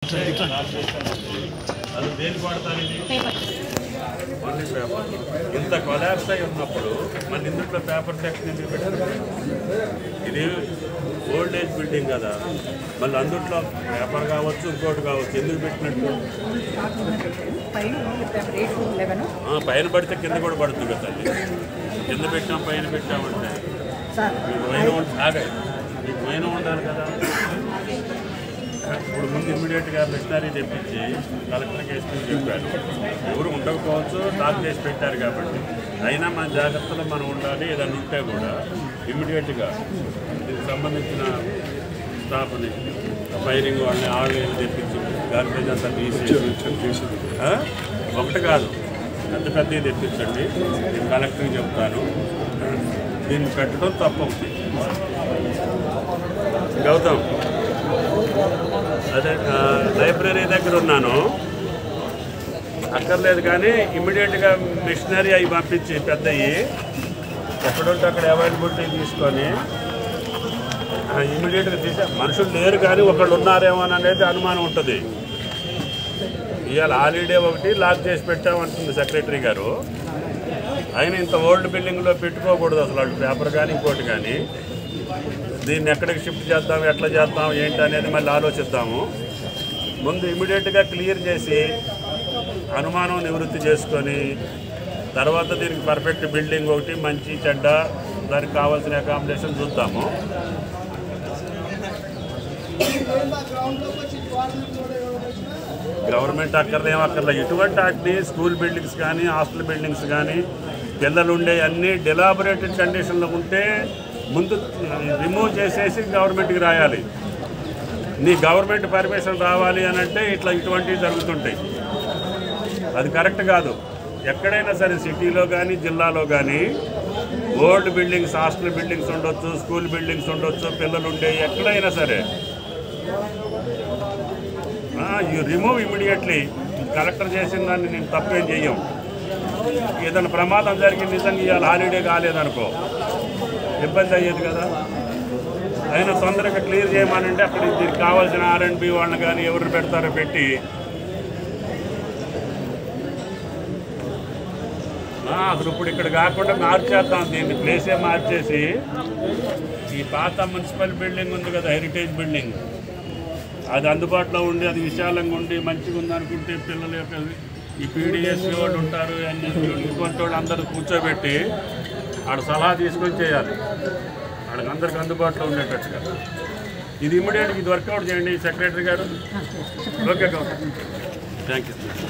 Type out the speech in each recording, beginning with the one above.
అది దేనికి వాడతారు ఇది ఓన్లీ పేపర్ ఇంత కొలాప్స్ అయి ఉన్నప్పుడు మన ఇందులో పేపర్ సెక్షన్ ఎందుకు పెట్టారు ఇది ఓల్డ్ ఏజ్ బిల్డింగ్ కదా మళ్ళీ అందుట్లో పేపర్ కావచ్చు ఇంకోటి కావచ్చు ఎందుకు పెట్టినట్టు పైన రేట్ లెవెన్ ఆ, పైన పడితే కింద కూడా పడుతుంది కదా తల్లి కింద పెట్టాం పైన పెట్టామంటే సార్ మీకు పైన ఉండ- ఆగాయి మీకు పైన ఉండాలి కదా ఇప్పుడు ముందు ఇమ్మీడియట్గా మిషనరీ తెప్పించి కలెక్టర్కి వేసుకుని చెప్పారు ఎవరు ఉండకపోవచ్చు టాక్ చేసి పెట్టారు కాబట్టి అయినా మన జాగ్రత్తలో మనం ఉండాలి ఏదైనా ఉంటే కూడా ఇమ్మీడియట్గా దీనికి సంబంధించిన స్టాఫ్ని ఫైరింగ్ వాళ్ళని ఆళ్ళు వీళ్ళు తెప్పించి గార్బేజ్ అంతా తీసేసి ఆ? ఒకటి కాదు పెద్ద పెద్దవి తెప్పించండి నేను కలెక్టర్కి చెప్తాను దీన్ని పెట్టడం తప్పవుతుంది గౌతమ్ అదే ఆ, లైబ్రరీ దగ్గర ఉన్నాను అక్కర్లేదు కానీ ఇమ్మీడియట్గా మిషనరీ అవి పంపించి పెద్దవి ఎక్కడుంటే అక్కడ అవైలబిలిటీ తీసుకొని ఇమ్మీడియట్గా తీసే మనుషులు లేరు కానీ ఒకళ్ళు ఉన్నారేమో అని అనేది అనుమానం ఉంటుంది ఇవాళ హాలిడే ఒకటి లాక్ చేసి పెట్టామంటుంది సెక్రటరీ గారు ఆయన ఇంత ఓల్డ్ బిల్డింగ్లో పెట్టుకోకూడదు అసలు వాళ్ళు పేపర్ కానీ ఇంకోటి కానీ దీన్ని ఎక్కడికి షిఫ్ట్ చేద్దాం ఎట్లా చేద్దాం ఏంటి అనేది మళ్ళీ ఆలోచిద్దాము ముందు ఇమీడియట్గా క్లియర్ చేసి అనుమానం నివృత్తి చేసుకొని తర్వాత దీనికి పర్ఫెక్ట్ బిల్డింగ్ ఒకటి మంచి చెడ్డ దానికి కావాల్సిన అకామిడేషన్ చూద్దాము గవర్నమెంట్ అక్కర్లే ఏం అక్కర్లే ఇటువంటి వాటిని స్కూల్ బిల్డింగ్స్ కానీ హాస్టల్ బిల్డింగ్స్ కానీ పిల్లలు ఉండే అన్ని డిలాబరేటెడ్ కండిషన్లో ఉంటే ముందు రిమూవ్ చేసేసి గవర్నమెంట్కి రాయాలి నీ గవర్నమెంట్ పర్మిషన్ రావాలి అని అంటే ఇట్లా ఇటువంటివి జరుగుతుంటాయి అది కరెక్ట్ కాదు ఎక్కడైనా సరే సిటీలో కానీ జిల్లాలో కానీ ఓల్డ్ బిల్డింగ్స్ హాస్టల్ బిల్డింగ్స్ ఉండొచ్చు స్కూల్ బిల్డింగ్స్ ఉండొచ్చు పిల్లలు ఉండే ఎక్కడైనా సరే యూ రిమూవ్ ఇమీడియట్లీ కలెక్టర్ చేసిన దాన్ని నేను తప్పేం చెయ్యం ఏదైనా ప్రమాదం జరిగి నిజంగా ఇవాళ హాలిడే కాలేదనుకో ఇబ్బంది అయ్యేది కదా అయినా తొందరగా క్లియర్ చేయమనంటే అక్కడ దీనికి కావాల్సిన ఆర్ అండ్ బి వాళ్ళని కానీ ఎవరు పెడతారో పెట్టి ఆ, అసలు ఇప్పుడు ఇక్కడ కాకుండా మార్చేద్దాం దీన్ని ప్లేసే మార్చేసి ఈ పాత మున్సిపల్ బిల్డింగ్ ఉంది కదా హెరిటేజ్ బిల్డింగ్ అది అందుబాటులో ఉండి అది విశాలంగా ఉండి మంచిగా ఉంది అనుకుంటే పిల్లల యొక్క ఈ పీడిఎస్ వాళ్ళు ఉంటారు ఎన్ఎస్ ఇటువంటి వాళ్ళు అందరూ కూర్చోబెట్టి ఆడ సలహా తీసుకొని చేయాలి వాళ్ళకి అందరికి అందుబాటులో ఉండేటట్టుగా ఇది ఇమ్మీడియట్గా ఇది వర్కౌట్ చేయండి సెక్రటరీ గారు ఓకే థ్యాంక్ యూ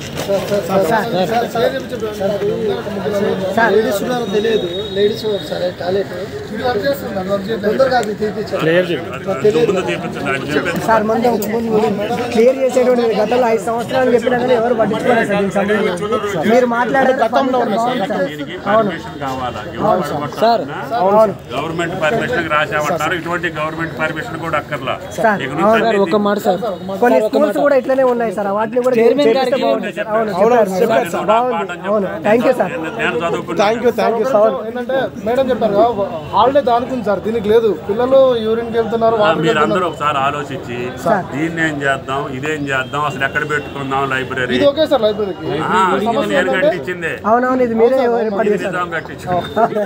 లేడీస్ ఉన్నారో తెలియదు లేడీస్ సరే టాయిలెట్ తొందరగా అది తీపించారు ముందు తీపించండి ఆయన చెప్పేది సార్ ముందు క్లియర్ చేసేటువంటి గతంలో ఐదు సంవత్సరాలు చెప్పినా కానీ ఎవరు పట్టించుకోలేదు సార్ దీనికి సంబంధించి మీరు మాట్లాడే గతంలో దీనికి పర్మిషన్ కావాలా ఎవరు పట్టుకుంటున్నా? గవర్నమెంట్ పర్మిషన్ రాసామంటారు ఇటువంటి గవర్నమెంట్ పర్మిషన్ కూడా అక్కర్లా సార్, ఇక నుంచి అన్ని ఒక మాట సార్ కొన్ని స్కూల్స్ కూడా ఇట్లనే ఉన్నాయి సార్ వాటిని కూడా చేపిస్తే బాగుంటుంది సార్ అవును చెప్పారు సార్ బాగుంది అవును థ్యాంక్ యూ సార్ నేను- నేను చదువుకున్నాను thank you thank you sir ఏంటంటే మేడం చెప్పారు కదా హాలిడే దానికి సార్ దీనికి లేదు పిల్లలు యూరిన్కి వెళ్తున్నారు వాటర్ మీరు అందరూ ఒకసారి ఆలోచించి దీన్ని ఏం చేద్దాం ఇదేం చేద్దాం అసలు ఎక్కడ పెట్టుకుందాం లైబ్రరీ ఇది ఓకే సార్ లైబ్రరీకి ఆ, ఇది నేను కట్టించిందే అవునవును ఇది మీరే ఏర్పాటు ఇది చేశారు నిజాం కట్టించాం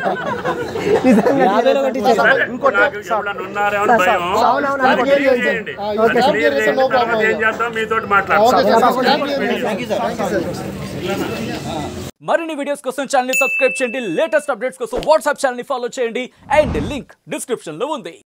నిజంగా సరే, నాకు ఎవరైనా ఉన్నారేమో అని భయం అవునవును, అది అది క్లియర్ చేయండి అది క్లియర్ చేసిన తర్వాత ఏం చేద్దాం మీతో మాట్లాడతాం మరిన్ని వీడియోస్ కోసం ఛానల్ సబ్స్క్రైబ్ చేయండి లేటెస్ట్ అప్డేట్స్ కోసం వాట్సాప్ ఛానల్ ఫాలో చేయండి అండ్ లింక్ డిస్క్రిప్షన్ లో ఉంది